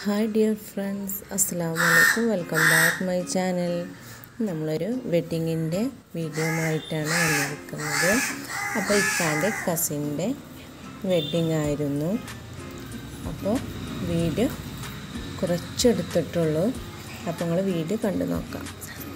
hi dear friends അസ്സാം വലൈക്കും welcome back my channel നമ്മളൊരു വെഡ്ഡിങ്ങിൻ്റെ വീഡിയോ ആയിട്ടാണ് വന്നിരിക്കുന്നത് അപ്പോൾ ഇക്കാൻ്റെ കസിൻ്റെ വെഡ്ഡിങ് ആയിരുന്നു അപ്പോൾ വീഡിയോ കുറച്ചെടുത്തിട്ടുള്ളൂ അപ്പോൾ നിങ്ങൾ വീഡിയോ കണ്ടു നോക്കാം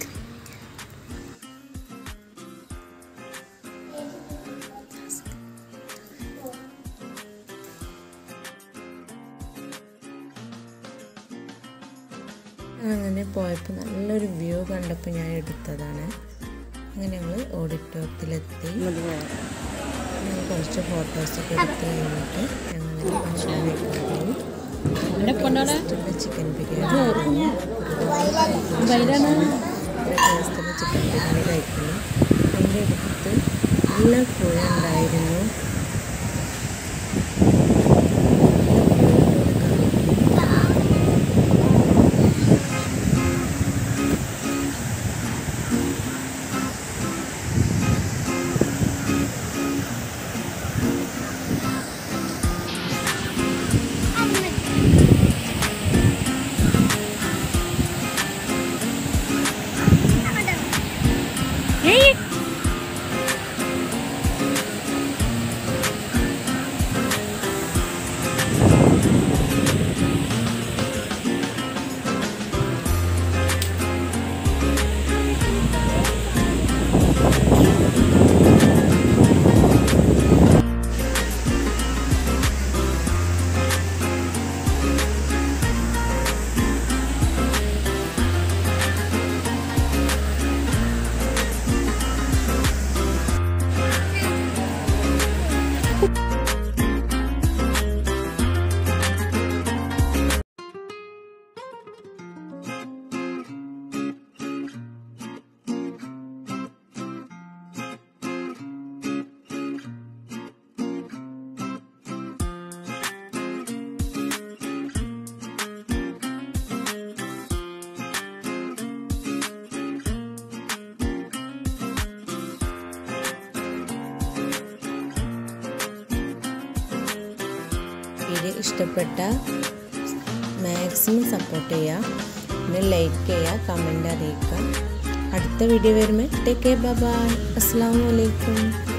അങ്ങനെ പോയപ്പോൾ നല്ലൊരു വ്യൂ കണ്ടപ്പോൾ ഞാൻ എടുത്തതാണ് അങ്ങനെ ഞങ്ങൾ ഓഡിറ്റോറിയത്തിലെത്തി ഞങ്ങൾ കുറച്ച് ഫോട്ടോസൊക്കെ എടുത്ത് കഴിഞ്ഞിട്ട് ഞങ്ങൾ ഭക്ഷണം കഴിക്കാൻ പോയി ചിക്കൻ ബിരിയാണി ടേസ്റ്റുള്ള ചിക്കൻ ബിരിയാണി കഴിക്കുന്നു അതിൻ്റെ അടുത്ത് നല്ല പുഴ ഉണ്ടായിരുന്നു വീഡിയോ ഇഷ്ടപ്പെട്ട മാക്സിമം സപ്പോർട്ട് ചെയ്യുക പിന്നെ ലൈക്ക് ചെയ്യുക കമൻ്റ് അറിയിക്കുക അടുത്ത വീഡിയോ വരുമ്പോൾ ടേക്ക് കെയർ ബൈ അസ്സാം വലൈക്കും